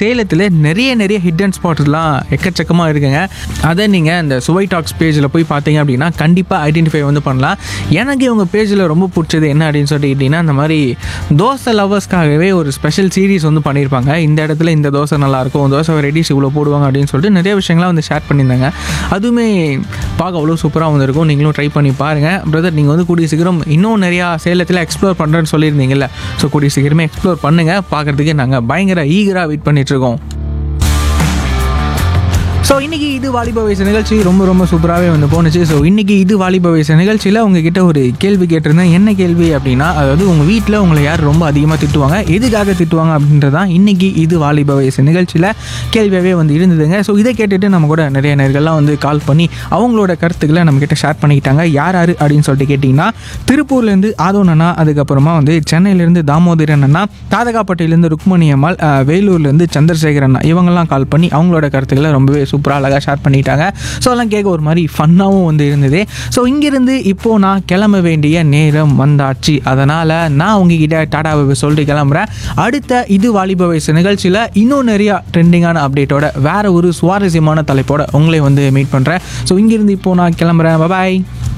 சேலத்தில் நிறைய நிறைய ஹிடன் ஸ்பாட்ஸ்லாம் எக்கச்சக்கமாக இருக்குங்க அதை நீங்கள் இந்த சுவை டாக்ஸ் பேஜில் போய் பார்த்தீங்க அப்படின்னா கண்டிப்பாக ஐடென்டிஃபை வந்து பண்ணலாம் எனக்கு இவங்க பேஜில் ரொம்ப பிடிச்சது என்ன அப்படின்னு சொல்லிக்கிட்டிங்கன்னா இந்த மாதிரி தோசை லவர்ஸ்க்காகவே ஒரு ஸ்பெஷல் சீரிஸ் வந்து பண்ணியிருப்பாங்க இந்த இடத்துல இந்த தோசை நல்லாயிருக்கும் தோசை ரெடிஸ் இவ்வளோ போடுவாங்க அப்படின்னு சொல்லிட்டு நிறைய விஷயங்கள்லாம் வந்து ஷேர் பண்ணியிருந்தாங்க அதுவுமே பார்க்க அவ்வளோ சூப்பராக வந்திருக்கும் நீங்களும் ட்ரை பண்ணி பாருங்கள் பிரதர் நீங்கள் வந்து கூடிய சீக்கிரம் இன்னும் நிறையா சேலத்தில் எக்ஸ்ப்ளோர் பண்ணுறேன்னு சொல்லியிருந்தீங்கல்ல ஸோ கூடிய சீக்கிரமே எக்ஸ்ப்ளோர் பண்ணுங்கள் பார்க்குறதுக்கு நாங்கள் பயங்கர ஈகராக வெயிட் பண்ணிகிட்ருக்கோம் ஸோ இன்றைக்கி இது வாலிப வயசு நிகழ்ச்சி ரொம்ப ரொம்ப சூப்பராகவே வந்து போணுச்சு ஸோ இன்றைக்கி இது வாலிப வயசு நிகழ்ச்சியில் உங்ககிட்ட ஒரு கேள்வி கேட்டிருந்தேன் என்ன கேள்வி அப்படின்னா அதாவது உங்கள் வீட்டில் உங்களை யார் ரொம்ப அதிகமாக திட்டுவாங்க எதுக்காக திட்டுவாங்க அப்படின்றதான் இன்றைக்கி இது வாலிப வயசு நிகழ்ச்சியில் கேள்வியாகவே வந்து இருந்ததுங்க ஸோ இதை கேட்டுட்டு நம்ம கூட நிறைய நேர்கள்லாம் வந்து கால் பண்ணி அவங்களோட கருத்துக்களை நம்மக்கிட்ட ஷேர் பண்ணிக்கிட்டாங்க யார் யார் அப்படின்னு சொல்லிட்டு கேட்டிங்கன்னா திருப்பூர்லேருந்து ஆதோன் அண்ணா அதுக்கப்புறமா வந்து சென்னையிலேருந்து தாமோதரன் அண்ணா தாதகாப்பட்டியிலேருந்து ருக்மணி அம்மாள் அஹ், வேலூர்லேருந்து சந்திரசேகர் அண்ணா இவங்கெல்லாம் கால் பண்ணி அவங்களோட கருத்துக்களை ரொம்பவே சூப்பராக அழகாக ஷேர் பண்ணிட்டாங்க ஸோ அதெல்லாம் கேட்க ஒரு மாதிரி ஃபன்னாகவும் வந்து இருந்தது ஸோ இங்கிருந்து இப்போது நான் கிளம்ப வேண்டிய நேரம் வந்தாச்சு அதனால் நான் உங்ககிட்ட டாடாவை சொல்லிட்டு கிளம்புறேன் அடுத்த இது வாலிப வயசு நிகழ்ச்சியில் இன்னும் நிறையா ட்ரெண்டிங்கான அப்டேட்டோட வேற ஒரு சுவாரஸ்யமான தலைப்போட உங்களை வந்து மீட் பண்ணுறேன் ஸோ இங்கிருந்து இப்போது நான் கிளம்புறேன் பாய்